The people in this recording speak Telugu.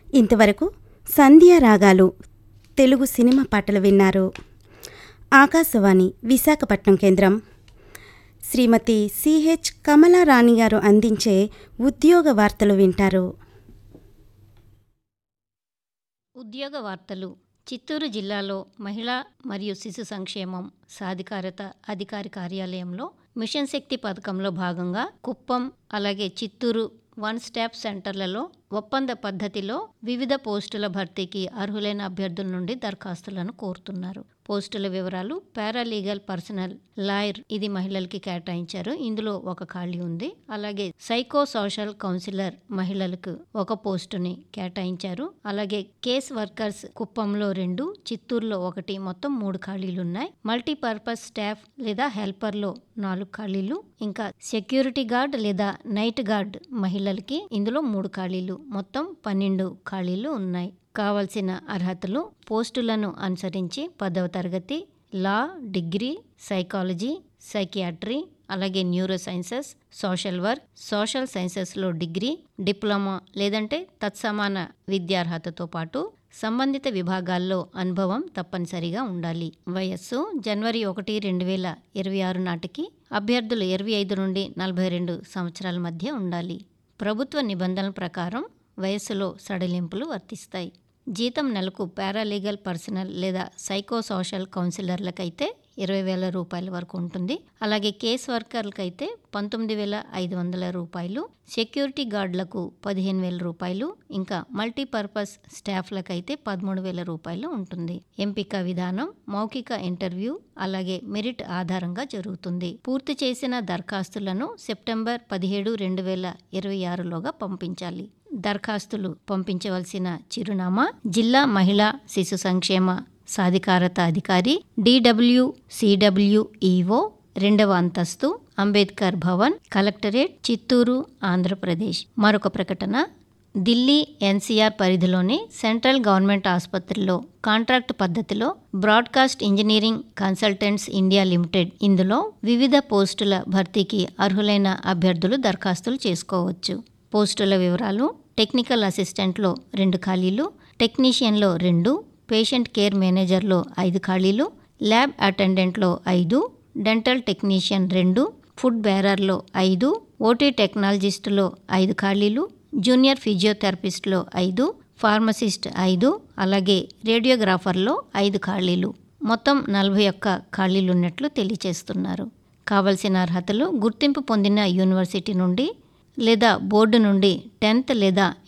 ఇంతవరకు సంధ్యా రాగాలు తెలుగు సినిమా పాటలు విన్నారు ఆకాశవాణి విశాఖపట్నం కేంద్రం శ్రీమతి సిహెచ్ కమలారాణి గారు అందించే ఉద్యోగ వార్తలు వింటారు ఉద్యోగ వార్తలు చిత్తూరు జిల్లాలో మహిళా మరియు శిశు సంక్షేమం సాధికారత అధికారి కార్యాలయంలో మిషన్ శక్తి పథకంలో భాగంగా కుప్పం అలాగే చిత్తూరు వన్ స్టాప్ సెంటర్లలో ఒప్పంద పద్ధతిలో వివిధ పోస్టుల భర్తీకి అర్హులైన అభ్యర్థుల నుండి దరఖాస్తులను కోరుతున్నారు పోస్టుల వివరాలు పారాలీగల్ పర్సనల్ లాయర్ ఇది మహిళలకి కేటాయించారు ఇందులో ఒక ఖాళీ ఉంది అలాగే సైకో సోషల్ కౌన్సిలర్ మహిళలకు ఒక పోస్టుని కేటాయించారు అలాగే కేస్ వర్కర్స్ కుప్పంలో రెండు చిత్తూరులో ఒకటి మొత్తం మూడు ఖాళీలు ఉన్నాయి మల్టీపర్పస్ స్టాఫ్ లేదా హెల్పర్లో నాలుగు ఖాళీలు ఇంకా సెక్యూరిటీ గార్డ్ లేదా నైట్ గార్డ్ మహిళలకి ఇందులో మూడు ఖాళీలు మొత్తం పన్నెండు ఖాళీలు ఉన్నాయి కావలసిన అర్హతలు పోస్టులను అనుసరించి పదవ తరగతి లా డిగ్రీ సైకాలజీ సైకియాట్రీ అలాగే neuro sciences social work social సైన్సెస్లో డిగ్రీ డిప్లొమా లేదంటే తత్సమాన విద్యార్హతతో పాటు సంబంధిత విభాగాల్లో అనుభవం తప్పనిసరిగా ఉండాలి వయస్సు జనవరి ఒకటి రెండు వేల ఇరవై ఆరు నాటికి అభ్యర్థులు ఇరవై ఐదు నుండి నలభై రెండు సంవత్సరాల మధ్య ఉండాలి ప్రభుత్వ నిబంధనల ప్రకారం వయస్సులో సడలింపులు వర్తిస్తాయి జీతం నెలకు పారాలీగల్ పర్సనల్ లేదా సైకో సోషల్ కౌన్సిలర్లకైతే ఇరవై వేల రూపాయల వరకు ఉంటుంది అలాగే కేస్ వర్కర్లకైతే పంతొమ్మిది వేల ఐదు వందల రూపాయలు సెక్యూరిటీ గార్డులకు పదిహేను వేల రూపాయలు ఇంకా మల్టీపర్పస్ స్టాఫ్లకైతే పదమూడు వేల రూపాయలు ఉంటుంది ఎంపిక విధానం మౌఖిక ఇంటర్వ్యూ అలాగే మెరిట్ ఆధారంగా జరుగుతుంది పూర్తి చేసిన దరఖాస్తులను సెప్టెంబర్ పదిహేడు రెండు వేల ఇరవై ఆరులోగా పంపించాలి దరఖాస్తులు పంపించవలసిన చిరునామా జిల్లా మహిళా శిశు సంక్షేమ సాధికారత అధికారి డిడబ్ల్యూ సిడబ్ల్యూఈఓ రెండవ అంతస్తు అంబేద్కర్ భవన్ కలెక్టరేట్ చిత్తూరు ఆంధ్రప్రదేశ్ మరొక ప్రకటన ఢిల్లీ ఎన్సీఆర్ పరిధిలోని సెంట్రల్ గవర్నమెంట్ ఆసుపత్రిలో కాంట్రాక్ట్ పద్ధతిలో broadcast engineering consultants India limited ఇందులో వివిధ పోస్టుల భర్తీకి అర్హులైన అభ్యర్థులు దరఖాస్తులు చేసుకోవచ్చు పోస్టుల వివరాలు టెక్నికల్ అసిస్టెంట్లో రెండు ఖాళీలు టెక్నీషియన్లో రెండు పేషెంట్ కేర్ మేనేజర్లో ఐదు ఖాళీలు ల్యాబ్ అటెండెంట్లో ఐదు డెంటల్ టెక్నీషియన్ రెండు ఫుడ్ బేరర్లో ఐదు ఓటీ టెక్నాలజిస్టులో ఐదు ఖాళీలు జూనియర్ ఫిజియోథెరపిస్ట్లో ఐదు ఫార్మసిస్ట్ ఐదు అలాగే రేడియోగ్రాఫర్లో ఐదు ఖాళీలు మొత్తం నలభై ఒక్క ఖాళీలు ఉన్నట్లు తెలియచేస్తున్నారు కావలసిన అర్హతలు గుర్తింపు పొందిన యూనివర్సిటీ నుండి లేదా బోర్డు నుండి టెన్త్ లేదా